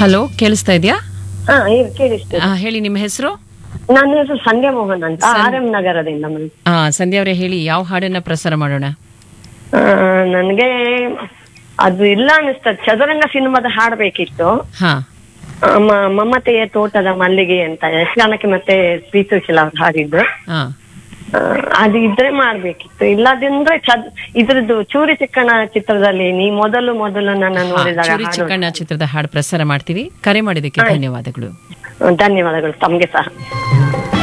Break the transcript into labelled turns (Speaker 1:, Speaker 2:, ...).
Speaker 1: Hello ಕೇಳಿಸ್ತಾ ಇದೆಯಾ
Speaker 2: ಹಾ ಈಗ ಕೇಳಿಸ್ತದೆ
Speaker 1: ಆ, ಹೇಳಿ ನಿಮ್ಮ ಹೆಸರು
Speaker 2: ನನ್ನ ಹೆಸರು ಸಂಧ್ಯಾ ಮೋಹನ್ ಅಂತ ಆರ್ ಎಂ ನಗರದಿಂದ ಮೇಡಮ್.
Speaker 1: ಆ ಸಂಧ್ಯಾ ಅವರೇ ಹೇಳಿ ಯಾವ ಹಾಡನ್ನ ಪ್ರಸಾರ ಮಾಡೋಣ
Speaker 2: ಆ, ನನ್ಗೆ ಅದು ಇಲ್ಲ ಅನಿಸ್ತದೆ ಚದುರಂಗ ಸಿನಿಮಾದ ಹಾಡ್ಬೇಕಿತ್ತು
Speaker 1: ಹಾ
Speaker 2: ಆ, ಮ- ಮಮತೆಯ ತೋಟದ ಮಲ್ಲಿಗೆ ಅಂತ ಯಕ್ಷಗಾನಕ್ಕೆ ಮತ್ತೆ ಪ್ರೀತಿಶೀಲ ಅವ್ರು ಹಾಡಿದ್ದು
Speaker 1: ಹಾ
Speaker 2: ಆ, ಅದು ಇದ್ರೆ ಮಾಡ್ಬೇಕಿತ್ತು ಇಲ್ಲದಂದ್ರೆ ಚದ್ ಇದ್ರದ್ದು ಚೂರಿ ಚಿಕ್ಕಣ ಚಿತ್ರದಲ್ಲಿ ನೀ ಮೊದಲು ಮೊದಲು ನನ್ನ
Speaker 1: ಹಾ,
Speaker 2: ನೋಡಿದಾಗ
Speaker 1: ಚೂರಿ
Speaker 2: ಹಾಡು
Speaker 1: ಚಿಕ್ಕಣ್ಣ ಚಿತ್ರದ ಹಾಡು ಪ್ರಸಾರ ಮಾಡ್ತೀವಿ ಕರೆ ಮಾಡಿದ್ದಕ್ಕೆ ಧನ್ಯವಾದಗಳು
Speaker 2: ಧನ್ಯವಾದಗಳು ತಮ್ಗೆ ಸಹ